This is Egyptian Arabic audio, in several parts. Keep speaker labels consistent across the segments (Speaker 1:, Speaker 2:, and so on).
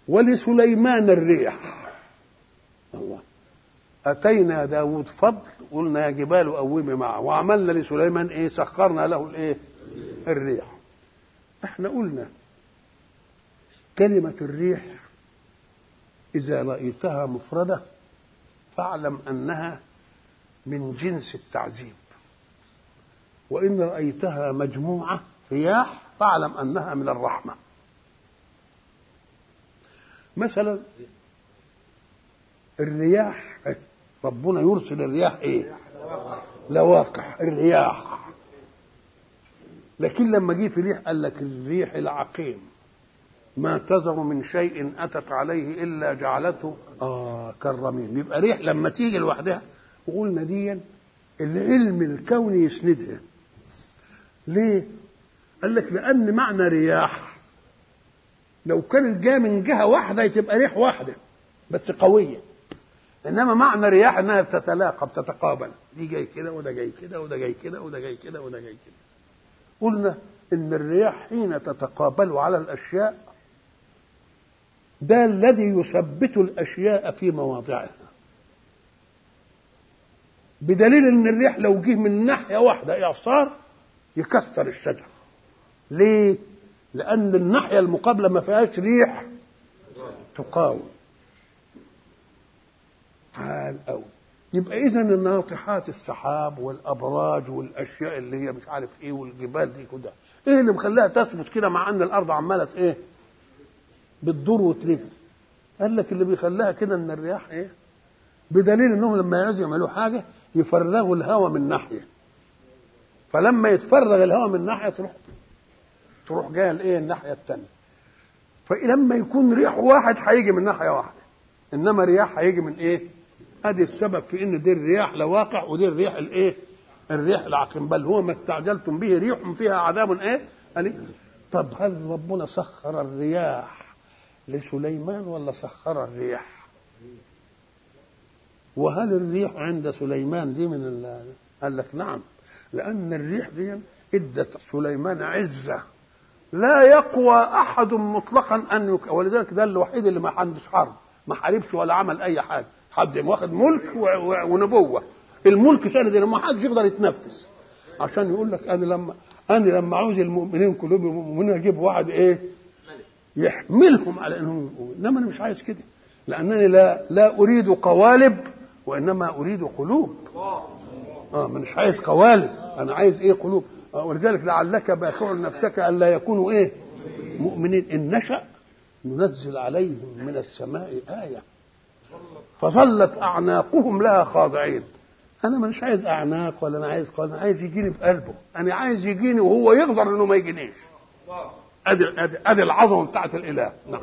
Speaker 1: ولسليمان الريح الله أتينا داود فضل قلنا يا جبال قومي معه وعملنا لسليمان إيه سخرنا له الإيه الريح احنا قلنا كلمة الريح إذا رأيتها مفردة فاعلم أنها من جنس التعذيب وإن رأيتها مجموعة رياح فاعلم أنها من الرحمة مثلا الرياح ربنا يرسل الرياح ايه لواقح الرياح لكن لما جه في ريح قال لك الريح العقيم ما تذر من شيء اتت عليه الا جعلته اه كالرميم يبقى ريح لما تيجي لوحدها وقلنا دي العلم الكوني يسندها ليه قال لك لان معنى رياح لو كانت جايه من جهه واحده تبقى ريح واحده بس قويه انما معنى رياح انها بتتلاقى بتتقابل دي جاي كده وده جاي كده وده جاي كده وده جاي كده وده جاي كده قلنا ان الرياح حين تتقابل على الاشياء ده الذي يثبت الاشياء في مواضعها بدليل ان الريح لو جه من ناحيه واحده اعصار يكسر الشجر ليه لان الناحيه المقابله ما فيهاش ريح تقاوم حال قوي يبقى اذا الناطحات السحاب والابراج والاشياء اللي هي مش عارف ايه والجبال دي كده ايه اللي مخليها تثبت كده مع ان الارض عماله ايه بتدور وتلف قال لك اللي بيخليها كده ان الرياح ايه بدليل انهم لما يعوزوا يعملوا حاجه يفرغوا الهواء من ناحيه فلما يتفرغ الهواء من ناحيه تروح تروح جايه الايه الناحيه الثانيه فلما يكون ريح واحد هيجي من ناحيه واحده انما رياح هيجي من ايه ادي السبب في ان دي الرياح لواقع ودي الريح الايه الريح العقيم بل هو ما استعجلتم به ريح فيها عذاب ايه أليم طب هل ربنا سخر الرياح لسليمان ولا سخر الريح وهل الريح عند سليمان دي من ال... قال لك نعم لان الريح دي ادت سليمان عزه لا يقوى احد مطلقا ان يك... ولذلك ده الوحيد اللي ما عندوش حرب ما حاربش ولا عمل اي حاجه حد واخد ملك و... و... ونبوه الملك سند ما حدش يقدر يتنفس عشان يقول لك انا لما انا لما عاوز المؤمنين كلهم المؤمنين اجيب واحد ايه يحملهم على انهم انما انا مش عايز كده لانني لا لا اريد قوالب وانما اريد قلوب اه مش عايز قوالب انا عايز ايه قلوب آه ولذلك لعلك باخع نفسك الا يكونوا ايه مؤمنين ان نشا ننزل عليهم من السماء ايه فظلت اعناقهم لها خاضعين انا مش عايز اعناق ولا انا عايز قلب انا عايز يجيني بقلبه انا عايز يجيني وهو يقدر انه ما يجينيش ادي ادي ادي العظمه بتاعت الاله نعم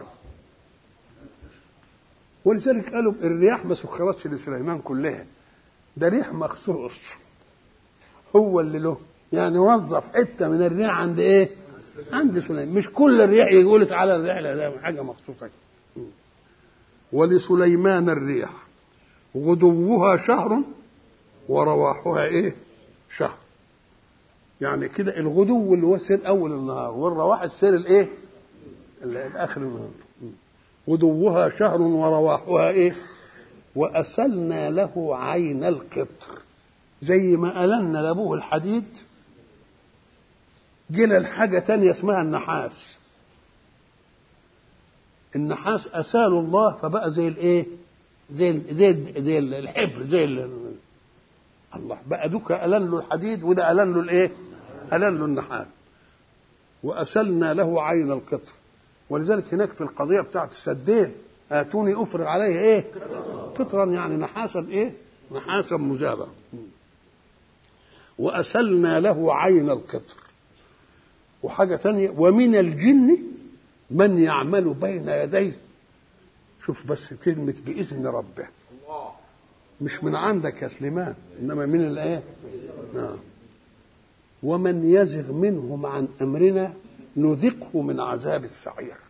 Speaker 1: ولذلك قالوا الرياح ما سخرتش لسليمان كلها ده ريح مخصوص هو اللي له يعني وظف حته من الريح عند ايه عند سليمان مش كل الريح يقول تعالى الريح لا ده حاجه مخصوصه ولسليمان الريح غدوها شهر ورواحها ايه شهر يعني كده الغدو اللي هو سير اول النهار والرواح السير الايه الاخر النهار غدوها شهر ورواحها ايه واسلنا له عين القطر زي ما ألنا لابوه الحديد جينا الحاجة تانية اسمها النحاس النحاس أسال الله فبقى زي الايه زي زي زي الحبر زي الله بقى دوك ألن له الحديد وده ألن له الايه ألن له النحاس وأسلنا له عين القطر ولذلك هناك في القضية بتاعت السدين آتوني أفرغ عليه إيه قطرا يعني نحاسا إيه نحاسا مذابا وأسلنا له عين القطر وحاجة ثانية ومن الجن من يعمل بين يديه شوف بس كلمة بإذن ربه مش من عندك يا سليمان إنما من الآية نعم ومن يزغ منهم عن أمرنا نذقه من عذاب السعير